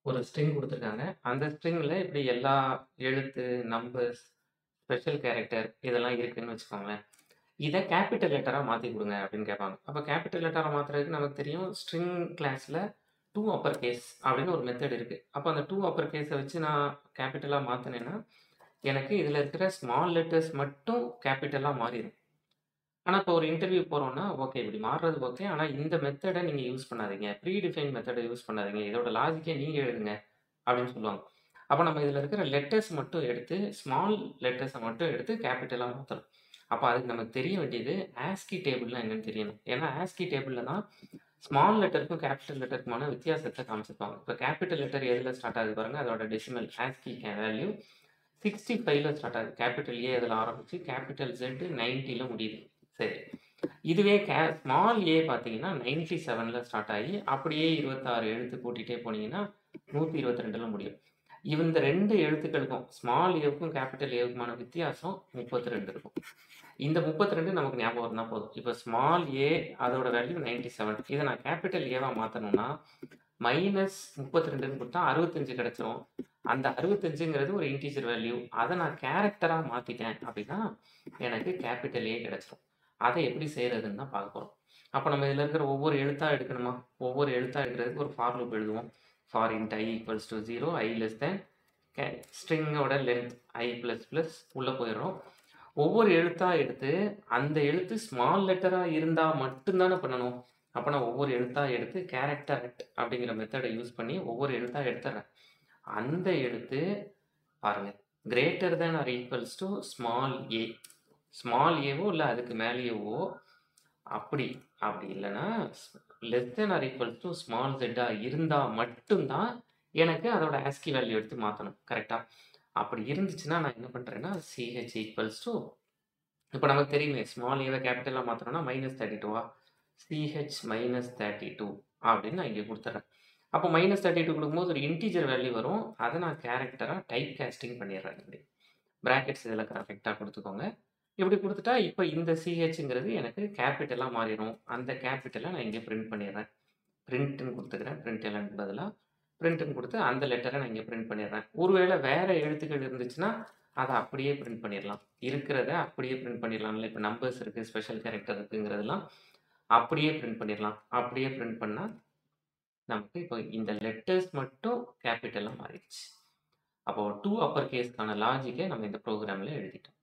ஒரு ஸ்ட்ரிங் குடுத்துருக்காங்க. அந்த ஸ்ட்ரிங்ல இப்படி எல்லா எழுத்து, நம்பர்ஸ், ஸ்பெஷல் கேரக்டர் இதெல்லாம் இருக்குன்னு வச்சுக்கோங்களேன். இத கேப்பிட்டல் லெட்டரா மாத்தி குடுங்க அப்படின்னு கேட்பாங்க. அப்ப கேப்பிட்டல் லெட்டரா மாத்துறதுக்கு நமக்கு தெரியும் ஸ்ட்ரிங் கிளாஸ்ல டூ அப்பர் கேஸ் அப்படின்னு ஒரு மெத்தட் இருக்கு. அப்ப அந்த டூ அப்பர் கேஸ வச்சு நான் கேப்பிட்டலா மாத்துனேன்னா, எனக்கு இதுல இருக்கிற ஸ்மால் லெட்டர்ஸ் மட்டும் கேப்பிட்டலா மாறிரும். ஆனா, இப்போ ஒரு இன்டர்வியூ போறோம்னா, ஓகே இப்படி மாறுறது ஓகே. ஆனா இந்த மெத்தட நீங்க யூஸ் பண்ணாதீங்க. ப்ரீ டிஃபைன் மெத்தட யூஸ் பண்ணாதீங்க. இதோட லாஜிக்க நீங்க எழுதுங்க அப்படின்னு சொல்லுவாங்க. அப்ப நம்ம இதுல இருக்கிற லெட்டர்ஸ் மட்டும் எடுத்து, ஸ்மால் லெட்டர்ஸ மட்டும் எடுத்து கேப்பிட்டலா மாத்தணும். அப்ப அதுக்கு நமக்கு தெரிய வேண்டியது ஆஸ்கி டேபிள்னா என்னன்னு தெரியணும். ஏன்னா ஆஸ்கி டேபிள்ல தான் ஸ்மால் லெட்டருக்கும், கேப்பிட்டல் லெட்டருக்குமான வித்தியாசத்த காமிச்சிருப்பாங்க. இப்ப கேப்பிட்டல் லெட்டர் எதுல ஸ்டார்ட் ஆகுது பாருங்க. அதோட டெசிமல் ஆஸ்கி கே வேல்யூ 65ல ஸ்டார்ட் ஆகுது. கேப்பிட்டல் ஏ அதுல ஆரம்பிச்சு, கேப்பிட்டல் இசட் 90ல முடியுது. சரி. இதுவே கே ஸ்மால் ஏ பார்த்தீங்கன்னா 97ல ஸ்டார்ட் ஆகி, அப்படியே 26 எழுத்து கூட்டிட்டே போனீங்கன்னா 122ல முடியும். இந்த 2 எழுத்துக்களுக்கும் ஸ்மால் ஏவுக்கும், கேப்பிட்டல் ஏவுக்குமான வித்தியாசம் 32 இருக்கும். இந்த 32 நமக்கு ஞாபகம் இருந்தா போதும். இப்ப ஸ்மால் ஏ அதோட வேல்யூ 97. இத நான் கேப்பிட்டல் ஏவா மாத்தணும்னா, மைனஸ் 32ன்னு குடுத்தா 65 கிடைச்சிரும். அந்த 65ங்கிறது ஒரு இன்டிஜர் வேல்யூ. அத நான் கேரக்டரா மாத்திட்டேன் அப்படின்னா, எனக்கு கேப்பிட்டல் ஏ கிடைச்சிரும். அத எப்படி செய்றதுன்னு தான் பார்க்க போறோம். அப்ப நம்ம இதுல இருக்கிற ஒவ்வொரு எழுத்தா எடுக்கணுமா? ஒவ்வொரு எழுத்தா எடுக்கிறதுக்கு ஒரு ஃபார் லூப் எழுதுவோம். For int i equals to 0 i less than K ஸ்ட்ரிங்கோட லென்த் i பிளஸ் பிளஸ் உள்ள போயிடுறோம். ஒவ்வொரு எழுத்தா எடுத்து, அந்த எழுத்து ஸ்மால் லெட்டரா இருந்தா மட்டும் தானே பண்ணணும். அப்ப நான் ஒவ்வொரு எழுத்தா எடுத்து கேரக்டர் அட் அப்படிங்கிற மெத்தட யூஸ் பண்ணி ஒவ்வொரு எழுத்தா எடுத்துர்றேன். அந்த எழுத்து பாருங்க. Greater than or equals to small A. Small ஏவோ இல்ல அதுக்கு மேலேயேவோ அப்படி அப்படி இல்லன்னா less than or equals to small இசட்டா இருந்தா மட்டும் தான் எனக்கு அதோட ஆஸ்கி வேல்யூ எடுத்து மாத்தணும். கரெக்ட்டா? அப்படி இருந்துச்சுன்னா நான் என்ன பண்றேன்னா, சிஹெச் ஈக்வல்ஸ் டூ இப்ப நமக்கு தெரியுமே ஸ்மால் ஏவ கேப்பிட்டலா மாத்தணும்னா -32வா? சிஹெச் -32 அப்படின்னு நான் இங்க குடுத்துர்றேன். அப்ப -32 குடுக்கும்போது ஒரு இன்டிஜர் வேல்யூ வரும். அத நான் கேரக்டரா டைப் காஸ்டிங் பண்ணிடுறேன் இப்படி. பிராக்கெட்ஸ் இதுல கரெக்ட்டா குடுத்துக்கோங்க. இப்படி குடுத்துட்டா, இப்ப இந்த சிஹெச்ங்கிறது எனக்கு கேப்பிட்டலா மாறிரும். அந்த கேப்பிட்டல நான் இங்க பிரிண்ட் பண்ணிடுறேன். பிரிண்ட்ன்னு குடுத்துக்கிறேன். பிரிண்ட்எல்என்க்கு பதிலா பிரிண்ட்ன்னு குடுத்து அந்த லெட்டர நான் இங்க பிரிண்ட் பண்ணிடுறேன். ஒருவேள வேற எழுத்துக்கள் இருந்துச்சுன்னா, அத அப்படியே பிரிண்ட் பண்ணிறலாம். இருக்கிறத அப்படியே பிரிண்ட் பண்ணிறலாம்ல. இப்ப நம்பர்ஸ் இருக்கு, ஸ்பெஷல் கேரக்டர் இருக்குங்கிறதெல்லாம் அப்படியே பிரிண்ட் பண்ணிறலாம். அப்படியே பிரிண்ட் பண்ணா, நமக்கு இப்போ இந்த லெட்டர்ஸ் மட்டும் கேப்பிட்டலா மாறிடுச்சு. அப்போ டூ அப்பர் கேஸ்க்கான லாஜிக்க நம்ம இந்த புரோகிராம்ல எழுதிட்டோம்.